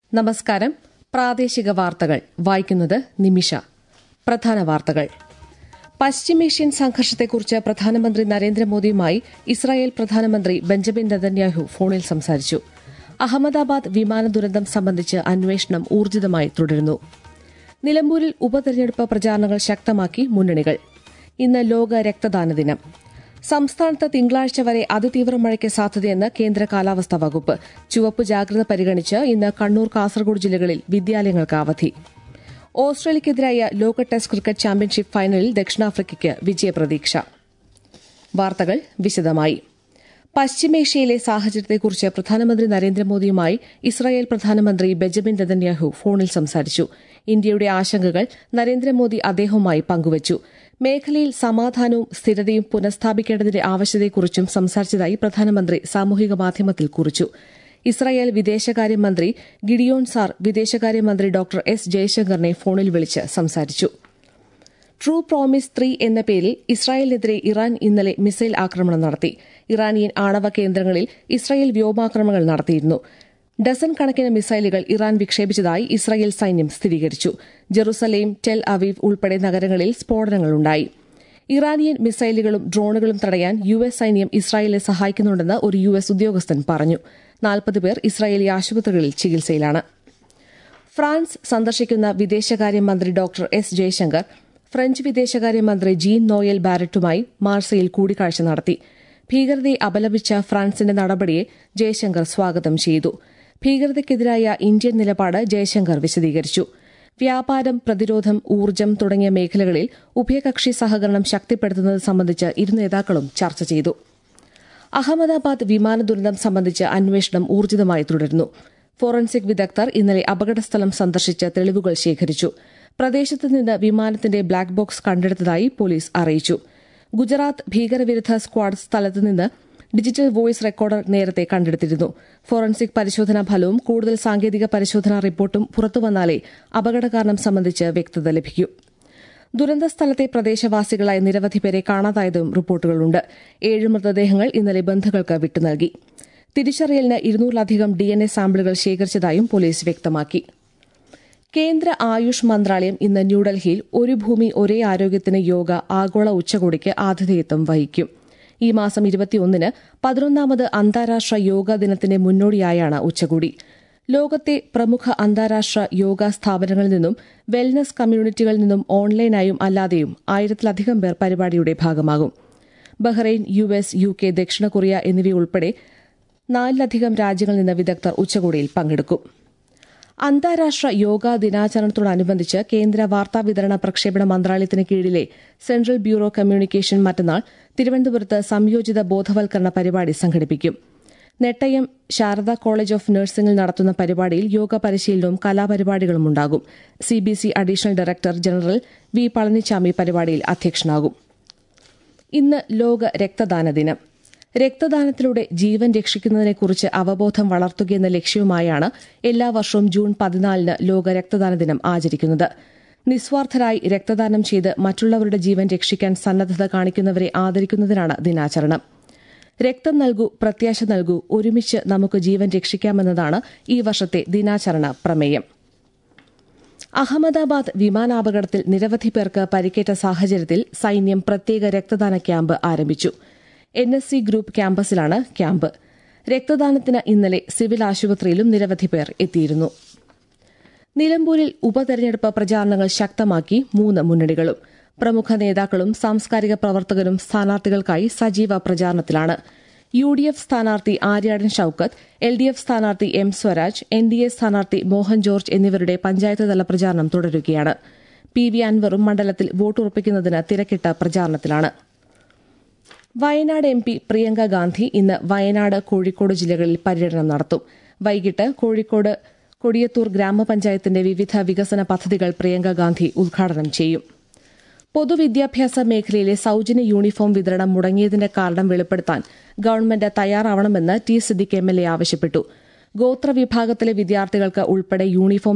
നമസ്കാരം പ്രാദേശിക വാർത്തകൾ വായിക്കുന്നത് നിമിഷ പ്രധാന വാർത്തകൾ പശ്ചിമേഷ്യൻ സംഘർഷത്തെക്കുറിച്ച് പ്രധാനമന്ത്രി നരേന്ദ്രമോദിയുമായി ഇസ്രായേൽ പ്രധാനമന്ത്രി ബെഞ്ചമിൻ നെതന്യാഹു ഫോണിൽ സംസാരിച്ചു അഹമ്മദാബാദ് വിമാന ദുരന്തം സംബന്ധിച്ച് അന്വേഷണം ഊർജിതമായി തുടരുന്നു നിലമ്പൂരിൽ ഉപതെരഞ്ഞെടുപ്പ് പ്രചാരണങ്ങൾ ശക്തമാക്കി മുന്നണികൾ ഇന്ന് ലോക രക്തദാന ദിനം സംസ്ഥാനത്ത് തിങ്കളാഴ്ച വരെ അതിതീവ്ര മഴയ്ക്ക് സാധ്യതയെന്ന് കേന്ദ്ര കാലാവസ്ഥാ വകുപ്പ് ചുവപ്പ് ജാഗ്രത പരിഗണിച്ച് ഇന്ന് കണ്ണൂർ കാസർഗോഡ് ജില്ലകളിൽ വിദ്യാലയങ്ങൾക്ക് അവധി ഓസ്ട്രേലിയയ്ക്കെതിരായ ലോക ടെസ്റ്റ് ക്രിക്കറ്റ് ചാമ്പ്യൻഷിപ്പ് ഫൈനലിൽ ദക്ഷിണാഫ്രിക്കയ്ക്ക് വിജയപ്രതീക്ഷ വാർത്തകൾ വിശദമായി പശ്ചിമേഷ്യയിലെ സാഹചര്യത്തെക്കുറിച്ച് പ്രധാനമന്ത്രി നരേന്ദ്രമോദിയുമായി ഇസ്രായേൽ പ്രധാനമന്ത്രി ബെഞ്ചമിൻ നെതന്യാഹു ഫോണിൽ സംസാരിച്ചു ഇന്ത്യയുടെ ആശങ്കകൾ നരേന്ദ്രമോദി അദ്ദേഹവുമായി പങ്കുവച്ചു മേഖലയിൽ സമാധാനവും സ്ഥിരതയും പുനഃസ്ഥാപിക്കേണ്ടതിന്റെ ആവശ്യകതയെക്കുറിച്ചും സംസാരിച്ചതായി പ്രധാനമന്ത്രി സാമൂഹിക മാധ്യമത്തിൽ കുറിച്ചു ഇസ്രായേൽ വിദേശകാര്യമന്ത്രി ഗിഡിയോൺ സാർ വിദേശകാര്യമന്ത്രി ഡോക്ടർ എസ് ജയശങ്കറിനെ ഫോണിൽ വിളിച്ച് സംസാരിച്ചു ട്രൂ പ്രോമിസ് ത്രീ എന്ന പേരിൽ ഇസ്രായേലിനെതിരെ ഇറാൻ ഇന്നലെ മിസൈൽ ആക്രമണം നടത്തി ഇറാനിയൻ ആണവ കേന്ദ്രങ്ങളിൽ ഇസ്രായേൽ വ്യോമാക്രമണങ്ങൾ നടത്തിയിരുന്നു ഡസൻ കണക്കിന് മിസൈലുകൾ ഇറാൻ വിക്ഷേപിച്ചതായി ഇസ്രായേൽ സൈന്യം സ്ഥിരീകരിച്ചു ജെറുസലേം ടെൽ അവീവ് ഉൾപ്പെടെ നഗരങ്ങളിൽ സ്ഫോടനങ്ങളുണ്ടായി ഇറാനിയൻ മിസൈലുകളും ഡ്രോണുകളും തടയാൻ യു എസ് സൈന്യം ഇസ്രായേലിനെ സഹായിക്കുന്നുണ്ടെന്ന് ഒരു യു എസ് ഉദ്യോഗസ്ഥൻ പറഞ്ഞു നാൽപ്പത് പേർ ഇസ്രായേലി ആശുപത്രികളിൽ ചികിത്സയിലാണ് ഫ്രാൻസ് സന്ദർശിക്കുന്ന വിദേശകാര്യമന്ത്രി ഡോക്ടർ എസ് ജയശങ്കർ ഫ്രഞ്ച് വിദേശകാര്യമന്ത്രി ജീൻ നോയൽ ബാരറ്റുമായി മാർസയിൽ കൂടിക്കാഴ്ച നടത്തി ഭീകരതയെ അപലപിച്ച ഫ്രാൻസിന്റെ നടപടിയെ ജയശങ്കർ സ്വാഗതം ചെയ്തു ഭീകരതയ്ക്കെതിരായ ഇന്ത്യൻ നിലപാട് ജയശങ്കർ വിശദീകരിച്ചു വ്യാപാരം പ്രതിരോധം ഊർജ്ജം തുടങ്ങിയ മേഖലകളിൽ ഉഭയകക്ഷി സഹകരണം ശക്തിപ്പെടുത്തുന്നത് സംബന്ധിച്ച് ഇരു നേതാക്കളും ചർച്ച ചെയ്തു അഹമ്മദാബാദ് വിമാന ദുരന്തം സംബന്ധിച്ച് അന്വേഷണം ഊർജിതമായി തുടരുന്നു ഫോറൻസിക് വിദഗ്ധർ ഇന്നലെ അപകടസ്ഥലം സന്ദർശിച്ച് തെളിവുകൾ ശേഖരിച്ചു പ്രദേശത്ത് നിന്ന് വിമാനത്തിന്റെ ബ്ലാക്ക് ബോക്സ് കണ്ടെടുത്തതായി പോലീസ് അറിയിച്ചു ഗുജറാത്ത് ഭീകരവിരുദ്ധ സ്ക്വാഡ് സ്ഥലത്ത് നിന്ന് ഡിജിറ്റൽ വോയിസ് റെക്കോർഡർ നേരത്തെ കണ്ടെടുത്തിരുന്നു ഫോറൻസിക് പരിശോധനാ ഫലവും കൂടുതൽ സാങ്കേതിക പരിശോധനാ റിപ്പോർട്ടും പുറത്തുവന്നാലേ അപകടകാരണം സംബന്ധിച്ച് വ്യക്തത ലഭിക്കൂ ദുരന്ത സ്ഥലത്തെ പ്രദേശവാസികളായ നിരവധി പേരെ കാണാതായതും റിപ്പോർട്ടുകളുണ്ട് ഏഴ് മൃതദേഹങ്ങൾ ഇന്നലെ ബന്ധുക്കൾക്ക് വിട്ടുനൽകി തിരിച്ചറിയലിന് ഇരുന്നൂറിലധികം ഡിഎൻഎ സാമ്പിളുകൾ ശേഖരിച്ചതായും പോലീസ് വ്യക്തമാക്കി കേന്ദ്ര ആയുഷ് മന്ത്രാലയം ഇന്ന് ന്യൂഡൽഹിയിൽ ഒരു ഭൂമി ഒരേ ആരോഗ്യത്തിന് യോഗ ആഗോള ഉച്ചകോടിക്ക് ആതിഥേയത്വം വഹിക്കും ഈ മാസം ഇരുപത്തിയൊന്നിന് പതിനൊന്നാമത് അന്താരാഷ്ട്ര യോഗാ ദിനത്തിന്റെ മുന്നോടിയായാണ് ഉച്ചകോടി ലോകത്തെ പ്രമുഖ അന്താരാഷ്ട്ര യോഗ സ്ഥാപനങ്ങളിൽ നിന്നും വെൽനസ് കമ്മ്യൂണിറ്റികളിൽ നിന്നും ഓൺലൈനായും അല്ലാതെയും ആയിരത്തിലധികം പേർ പരിപാടിയുടെ ഭാഗമാകും Bahrain U S U K ദക്ഷിണ കൊറിയ എന്നിവയുൾപ്പെടെ നാലിലധികം രാജ്യങ്ങളിൽ നിന്ന് വിദഗ്ധർ ഉച്ചകോടിയിൽ പങ്കെടുക്കും അന്താരാഷ്ട്ര യോഗാ ദിനാചരണത്തോടനുബന്ധിച്ച് കേന്ദ്ര വാർത്താവിതരണ പ്രക്ഷേപണ മന്ത്രാലയത്തിന് കീഴിലെ സെൻട്രൽ ബ്യൂറോ കമ്മ്യൂണിക്കേഷൻ മറ്റന്നാൾ തിരുവനന്തപുരത്ത് സംയോജിത ബോധവൽക്കരണ പരിപാടി സംഘടിപ്പിക്കും നെട്ടയം ശാരദ കോളേജ് ഓഫ് നഴ്സിംഗിൽ നടത്തുന്ന പരിപാടിയിൽ യോഗ പരിശീലനവും കലാപരിപാടികളും ഉണ്ടാകും CBC additional director general V Palanichami പരിപാടിയിൽ അധ്യക്ഷനാകും ഇന്ന് ലോക രക്തദാന ദിനം രക്തദാനത്തിലൂടെ ജീവൻ രക്ഷിക്കുന്നതിനെക്കുറിച്ച് അവബോധം വളർത്തുകയെന്ന ലക്ഷ്യവുമായാണ് എല്ലാ വർഷവും ജൂൺ പതിനാലിന് ലോക രക്തദാന ദിനം ആചരിക്കുന്നത് നിസ്വാർത്ഥരായി രക്തദാനം ചെയ്ത് മറ്റുള്ളവരുടെ ജീവൻ രക്ഷിക്കാൻ സന്നദ്ധത കാണിക്കുന്നവരെ ആദരിക്കുന്നതിനാണ് ദിനാചരണം രക്തം നൽകൂ പ്രത്യാശ നൽകൂ ഒരുമിച്ച് നമുക്ക് ജീവൻ രക്ഷിക്കാമെന്നതാണ് ഈ വർഷത്തെ ദിനാചരണ പ്രമേയം അഹമ്മദാബാദ് വിമാനാപകടത്തിൽ നിരവധി പേർക്ക് പരിക്കേറ്റ സാഹചര്യത്തിൽ സൈന്യം പ്രത്യേക രക്തദാന ക്യാമ്പ് ആരംഭിച്ചു എൻ എസ് സി ഗ്രൂപ്പ് ക്യാമ്പസിലാണ് ക്യാമ്പ് രക്തദാനത്തിന് ഇന്നലെ സിവിൽ ആശുപത്രിയിലും നിരവധി പേർ എത്തിയിരുന്നു നിലമ്പൂരിൽ ഉപതെരഞ്ഞെടുപ്പ് പ്രചാരണങ്ങൾ ശക്തമാക്കി മൂന്ന് മുന്നണികളും പ്രമുഖ നേതാക്കളും സാംസ്കാരിക പ്രവർത്തകരും സ്ഥാനാർത്ഥികൾക്കായി സജീവ പ്രചാരണത്തിലാണ് യു ഡി എഫ് സ്ഥാനാർത്ഥി Aryadan Shoukath L D F സ്ഥാനാർത്ഥി M Swaraj N D A സ്ഥാനാർത്ഥി മോഹൻ ജോർജ് എന്നിവരുടെ പഞ്ചായത്ത് തല പ്രചാരണം തുടരുകയാണ് പി വി അൻവറും മണ്ഡലത്തിൽ വോട്ടുറപ്പിക്കുന്നതിന് തിരക്കിട്ട പ്രചാരണത്തിലാണ് വയനാട് എം പി പ്രിയങ്ക ഗാന്ധി ഇന്ന് വയനാട് കോഴിക്കോട് ജില്ലകളിൽ പര്യടനം നടത്തും വൈകിട്ട് കോഴിക്കോട് കൊടിയത്തൂർ ഗ്രാമപഞ്ചായത്തിന്റെ വിവിധ വികസന പദ്ധതികൾ പ്രിയങ്ക ഗാന്ധി ഉദ്ഘാടനം ചെയ്യും പൊതുവിദ്യാഭ്യാസ മേഖലയിലെ സൌജന്യ യൂണിഫോം വിതരണം മുടങ്ങിയതിന്റെ കാരണം വെളിപ്പെടുത്താൻ ഗവൺമെന്റ് തയ്യാറാവണമെന്ന് T Siddique M L A ആവശ്യപ്പെട്ടു ഗോത്രവിഭാഗത്തിലെ വിദ്യാർത്ഥികൾക്ക് ഉൾപ്പെടെ യൂണിഫോം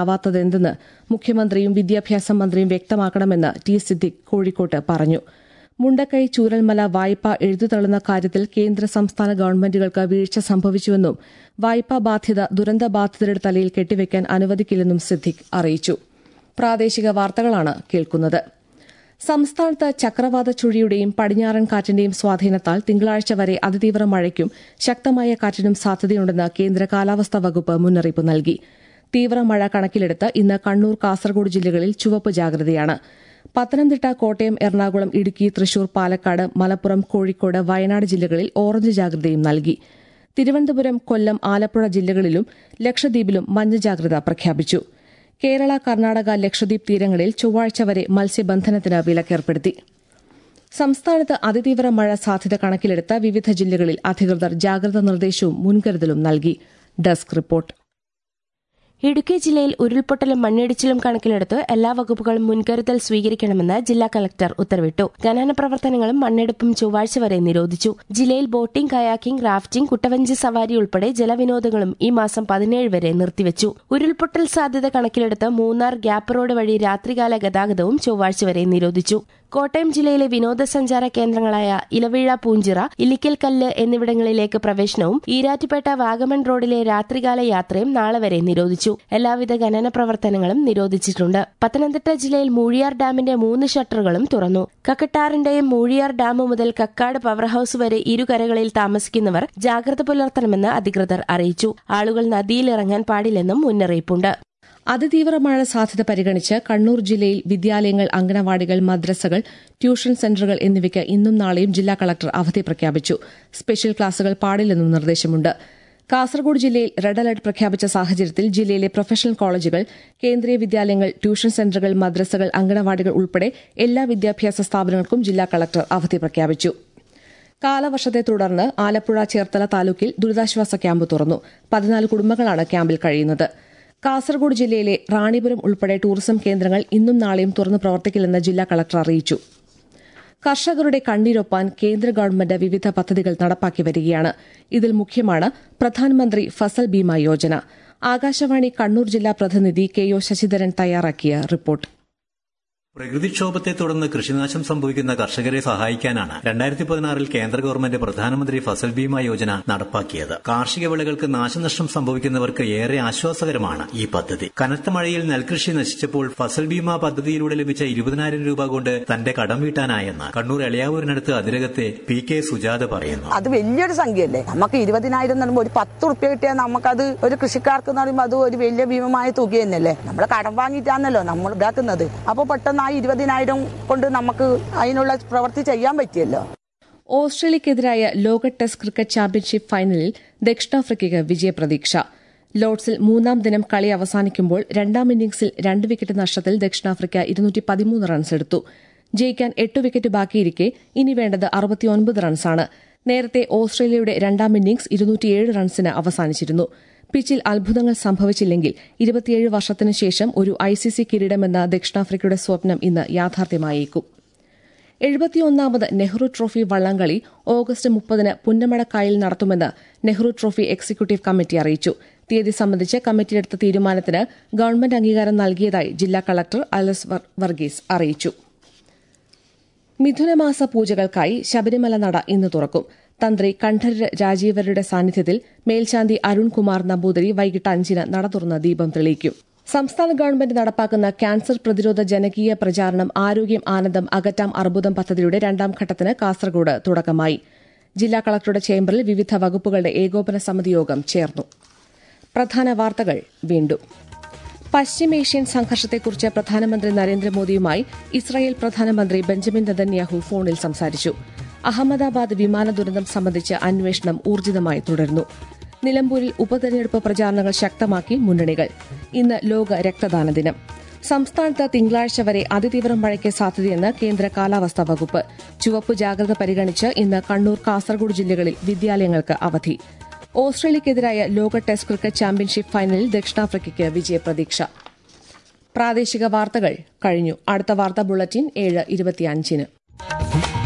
നൽകാനാവാത്തതെന്തെന്ന് മുഖ്യമന്ത്രിയും വിദ്യാഭ്യാസ മന്ത്രിയും വ്യക്തമാക്കണമെന്ന് ടി സിദ്ദിഖ് കോഴിക്കോട്ട് പറഞ്ഞു മുണ്ടക്കൈ ചൂരൽമല വായ്പ എഴുതുതള്ളുന്ന കാര്യത്തിൽ കേന്ദ്ര സംസ്ഥാന ഗവൺമെന്റുകൾക്ക് വീഴ്ച സംഭവിച്ചുവെന്നും വായ്പാ ബാധ്യത ദുരന്തബാധിതരുടെ തലയിൽ കെട്ടിവെക്കാൻ അനുവദിക്കില്ലെന്നും സിദ്ദിഖ് അറിയിച്ചു പ്രാദേശിക വാർത്തകളാണ് കേൾക്കുന്നത് സംസ്ഥാനത്ത് ചക്രവാത ചുഴിയുടെയും പടിഞ്ഞാറൻ കാറ്റിന്റെയും സ്വാധീനത്താൽ തിങ്കളാഴ്ച വരെ അതിതീവ്ര മഴയ്ക്കും ശക്തമായ കാറ്റിനും സാധ്യതയുണ്ടെന്ന് കേന്ദ്ര കാലാവസ്ഥാ വകുപ്പ് മുന്നറിയിപ്പ് നൽകി തീവ്ര മഴ കണക്കിലെടുത്ത് ഇന്ന് കണ്ണൂർ കാസർഗോഡ് ജില്ലകളിൽ ചുവപ്പ് ജാഗ്രതയാണ് പത്തനംതിട്ട കോട്ടയം എറണാകുളം ഇടുക്കി തൃശൂർ പാലക്കാട് മലപ്പുറം കോഴിക്കോട് വയനാട് ജില്ലകളിൽ ഓറഞ്ച് ജാഗ്രതയും നൽകി തിരുവനന്തപുരം കൊല്ലം ആലപ്പുഴ ജില്ലകളിലും ലക്ഷദ്വീപിലും മഞ്ഞ ജാഗ്രത പ്രഖ്യാപിച്ചു കേരള കർണാടക ലക്ഷദ്വീപ് തീരങ്ങളിൽ ചൊവ്വാഴ്ച വരെ മത്സ്യബന്ധനത്തിന് വിലക്കേർപ്പെടുത്തി സംസ്ഥാനത്ത് അതിതീവ്ര മഴ സാധ്യത കണക്കിലെടുത്ത വിവിധ ജില്ലകളിൽ അധികൃതർ ജാഗ്രതാ നിർദ്ദേശവും മുൻകരുതലും നൽകി ഡെസ്ക് റിപ്പോർട്ട് ഇടുക്കി ജില്ലയിൽ ഉരുൾപൊട്ടലും മണ്ണിടിച്ചിലും കണക്കിലെടുത്ത് എല്ലാ വകുപ്പുകളും മുൻകരുതൽ സ്വീകരിക്കണമെന്ന് ജില്ലാ കളക്ടർ ഉത്തരവിട്ടു ഖനന പ്രവർത്തനങ്ങളും മണ്ണെടുപ്പും ചൊവ്വാഴ്ച വരെ നിരോധിച്ചു ജില്ലയിൽ ബോട്ടിംഗ് കയാക്കിംഗ് റാഫ്റ്റിംഗ് കുട്ടവഞ്ചി സവാരി ഉൾപ്പെടെ ജലവിനോദങ്ങളും ഈ മാസം പതിനേഴ് വരെ നിർത്തിവച്ചു ഉരുൾപൊട്ടൽ സാധ്യത കണക്കിലെടുത്ത് മൂന്നാർ ഗ്യാപ്പ് റോഡ് വഴി രാത്രികാല ഗതാഗതവും ചൊവ്വാഴ്ച വരെ നിരോധിച്ചു കോട്ടയം ജില്ലയിലെ വിനോദസഞ്ചാര കേന്ദ്രങ്ങളായ ഇലവീഴ പൂഞ്ചിറ ഇല്ലിക്കൽ കല്ല് എന്നിവിടങ്ങളിലേക്ക് പ്രവേശനവും ഈരാറ്റുപേട്ട വാഗമൺ റോഡിലെ രാത്രികാല യാത്രയും നാളെ വരെ നിരോധിച്ചു എല്ലാവിധ ഖനന പ്രവർത്തനങ്ങളും നിരോധിച്ചിട്ടുണ്ട് പത്തനംതിട്ട ജില്ലയിൽ മൂഴിയാർ ഡാമിന്റെ മൂന്ന് ഷട്ടറുകളും തുറന്നു കക്കട്ടാറിന്റെയും മൂഴിയാർ ഡാം മുതൽ കക്കാട് പവർ ഹൌസ് വരെ ഇരുകരകളിൽ താമസിക്കുന്നവർ ജാഗ്രത പുലർത്തണമെന്ന് അധികൃതർ അറിയിച്ചു ആളുകൾ നദിയിലിറങ്ങാൻ പാടില്ലെന്നും മുന്നറിയിപ്പുണ്ട് അതിതീവ്ര മഴ സാധ്യത പരിഗണിച്ച് കണ്ണൂർ ജില്ലയിൽ വിദ്യാലയങ്ങൾ അംഗനവാടികൾ മദ്രസകൾ ട്യൂഷൻ സെന്ററുകൾ എന്നിവയ്ക്ക് ഇന്നും നാളെയും ജില്ലാ കളക്ടർ അവധി പ്രഖ്യാപിച്ചു സ്പെഷ്യൽ ക്ലാസുകൾ പാടില്ലെന്നും നിർദ്ദേശമുണ്ട് കാസർഗോഡ് ജില്ലയിൽ റെഡ് അലർട്ട് പ്രഖ്യാപിച്ച സാഹചര്യത്തിൽ ജില്ലയിലെ പ്രൊഫഷണൽ കോളേജുകൾ കേന്ദ്രീയ വിദ്യാലയങ്ങൾ ട്യൂഷൻ സെന്ററുകൾ മദ്രസകൾ അംഗനവാടികൾ ഉൾപ്പെടെ എല്ലാ വിദ്യാഭ്യാസ സ്ഥാപനങ്ങൾക്കും ജില്ലാ കളക്ടർ അവധി പ്രഖ്യാപിച്ചു കാലവർഷത്തെ തുടർന്ന് ആലപ്പുഴ ചേർത്തല താലൂക്കിൽ ദുരിതാശ്വാസ ക്യാമ്പ് തുറന്നു പതിനാല് കുടുംബങ്ങളാണ് ക്യാമ്പിൽ കഴിയുന്നത് കാസർഗോഡ് ജില്ലയിലെ റാണിപുരം ഉൾപ്പെടെ ടൂറിസം കേന്ദ്രങ്ങൾ ഇന്നും നാളെയും തുറന്നു പ്രവർത്തിക്കില്ലെന്ന് ജില്ലാ കളക്ടർ അറിയിച്ചു കർഷകരുടെ കണ്ണീരൊപ്പാൻ കേന്ദ്ര ഗവൺമെന്റ് വിവിധ പദ്ധതികൾ നടപ്പാക്കി വരികയാണ് ഇതിൽ മുഖ്യമാണ് പ്രധാനമന്ത്രി ഫസൽ ബീമ യോജന ആകാശവാണി കണ്ണൂർ ജില്ലാ പ്രതിനിധി കെ ഒ ശശിധരൻ തയ്യാറാക്കിയ റിപ്പോർട്ട് പ്രകൃതിക്ഷോഭത്തെ തുടർന്ന് കൃഷിനാശം സംഭവിക്കുന്ന കർഷകരെ സഹായിക്കാനാണ് രണ്ടായിരത്തി പതിനാറിൽ കേന്ദ്ര ഗവൺമെന്റ് പ്രധാനമന്ത്രി ഫസൽ ബീമ യോജന നടപ്പാക്കിയത് കാർഷിക വിളകൾക്ക് നാശനഷ്ടം സംഭവിക്കുന്നവർക്ക് ഏറെ ആശ്വാസകരമാണ് ഈ പദ്ധതി കനത്ത മഴയിൽ നെൽകൃഷി നശിച്ചപ്പോൾ ഫസൽ ബീമ പദ്ധതിയിലൂടെ ലഭിച്ച ഇരുപതിനായിരം രൂപ കൊണ്ട് തന്റെ കടം വീട്ടാനായെന്ന് കണ്ണൂർ എളയാവൂരിനടുത്ത് അതിരകത്തെ പി കെ സുജാത പറയുന്നു അത് വലിയൊരു സംഖ്യയല്ലേ നമുക്ക് ഇരുപതിനായിരം എന്ന് പറയുമ്പോൾ ഒരു പത്ത് റുപ്യ കിട്ടിയാൽ നമുക്കത് ഒരു കൃഷിക്കാർക്ക് എന്ന് പറയുമ്പോൾ അത് ഒരു വലിയ ഭീമമായ തുക തന്നെയല്ലേ നമ്മൾ കടം വാങ്ങിയിട്ടാണല്ലോ നമ്മൾ ഇതാക്കുന്നത് അപ്പോൾ പെട്ടെന്ന് ആ ഇരുപതിനായിരം കൊണ്ട് നമുക്ക് അതിനുള്ള പ്രവൃത്തി ചെയ്യാൻ പറ്റിയല്ലോ ഓസ്ട്രേലിയക്കെതിരായ ലോക ടെസ്റ്റ് ക്രിക്കറ്റ് ചാമ്പ്യൻഷിപ്പ് ഫൈനലിൽ ദക്ഷിണാഫ്രിക്കയ്ക്ക് വിജയപ്രതീക്ഷ ലോർഡ്സിൽ മൂന്നാം ദിനം കളി അവസാനിക്കുമ്പോൾ രണ്ടാം ഇന്നിംഗ്സിൽ രണ്ട് വിക്കറ്റ് നഷ്ടത്തിൽ ദക്ഷിണാഫ്രിക്ക ഇരുന്നൂറ്റി പതിമൂന്ന് റൺസ് എടുത്തു ജയിക്കാൻ എട്ട് വിക്കറ്റ് ബാക്കിയിരിക്കെ ഇനി വേണ്ടത് അറുപത്തിയൊൻപത് റൺസാണ് നേരത്തെ ഓസ്ട്രേലിയയുടെ രണ്ടാം ഇന്നിംഗ്സ് ഇരുന്നൂറ്റിയേഴ് റൺസിന് അവസാനിച്ചിരുന്നു പിച്ചിൽ അത്ഭുതങ്ങൾ സംഭവിച്ചില്ലെങ്കിൽ ഇരുപത്തിയേഴ് വർഷത്തിനു ശേഷം ഒരു ഐസിസി കിരീടമെന്ന ദക്ഷിണാഫ്രിക്കയുടെ സ്വപ്നം ഇന്ന് യാഥാർത്ഥ്യമായേക്കും എഴുപത്തിയൊന്നാമത് നെഹ്റു ട്രോഫി വള്ളംകളി ഓഗസ്റ്റ് മുപ്പതിന് പുന്നമടക്കായലിൽ നടത്തുമെന്ന് നെഹ്റു ട്രോഫി എക്സിക്യൂട്ടീവ് കമ്മിറ്റി അറിയിച്ചു തീയതി സംബന്ധിച്ച് കമ്മിറ്റിയെടുത്ത തീരുമാനത്തിന് ഗവൺമെന്റ് അംഗീകാരം നൽകിയതായി ജില്ലാ കളക്ടർ അലസ് വർഗീസ് അറിയിച്ചു മിഥുനമാസ പൂജകൾക്കായി ശബരിമല നട ഇന്ന് തുറക്കും തന്ത്രി കണ്ഠരര് രാജീവരുടെ സാന്നിധ്യത്തിൽ മേൽശാന്തി അരുൺകുമാർ നമ്പൂതിരി വൈകിട്ട് അഞ്ചിന് നട തുറന്ന് ദീപം തെളിയിക്കും സംസ്ഥാന ഗവൺമെന്റ് നടപ്പാക്കുന്ന ക്യാൻസർ പ്രതിരോധ ജനകീയ പ്രചാരണം ആരോഗ്യം ആനന്ദം അകറ്റാം അർബുദം പദ്ധതിയുടെ രണ്ടാം ഘട്ടത്തിന് കാസർഗോഡ് തുടക്കമായി ജില്ലാ കളക്ടറുടെ ചേംബറിൽ വിവിധ വകുപ്പുകളുടെ ഏകോപന സമിതി യോഗം ചേർന്നു പ്രധാന വാർത്തകൾ വീണ്ടും പശ്ചിമേഷ്യൻ സംഘർഷത്തെക്കുറിച്ച് പ്രധാനമന്ത്രി നരേന്ദ്രമോദിയുമായി ഇസ്രായേൽ പ്രധാനമന്ത്രി ബെഞ്ചമിൻ നെതന്യാഹു ഫോണിൽ സംസാരിച്ചു അഹമ്മദാബാദ് വിമാന ദുരന്തം സംബന്ധിച്ച് അന്വേഷണം ഊർജിതമായി തുടരുന്നു നിലമ്പൂരിൽ ഉപതെരഞ്ഞെടുപ്പ് പ്രചാരണങ്ങൾ ശക്തമാക്കി മുന്നണികൾ ഇന്ന് ലോക രക്തദാന ദിനം സംസ്ഥാനത്ത് തിങ്കളാഴ്ച വരെ അതിതീവ്ര മഴയ്ക്ക് സാധ്യതയെന്ന് കേന്ദ്ര കാലാവസ്ഥാ വകുപ്പ് ചുവപ്പ് ജാഗ്രത പരിഗണിച്ച് ഇന്ന് കണ്ണൂർ കാസർഗോഡ് ജില്ലകളിൽ വിദ്യാലയങ്ങൾക്ക് അവധി ഓസ്ട്രേലിയക്കെതിരായ ലോക ടെസ്റ്റ് ക്രിക്കറ്റ് ചാമ്പ്യൻഷിപ്പ് ഫൈനലിൽ ദക്ഷിണാഫ്രിക്കയ്ക്ക് വിജയപ്രതീക്ഷ പ്രാദേശിക വാർത്തകൾ കഴിഞ്ഞു അടുത്ത വാർത്താ ബുള്ളറ്റിൻ ഏഴ് ഇരുപത്തിയഞ്ചിന്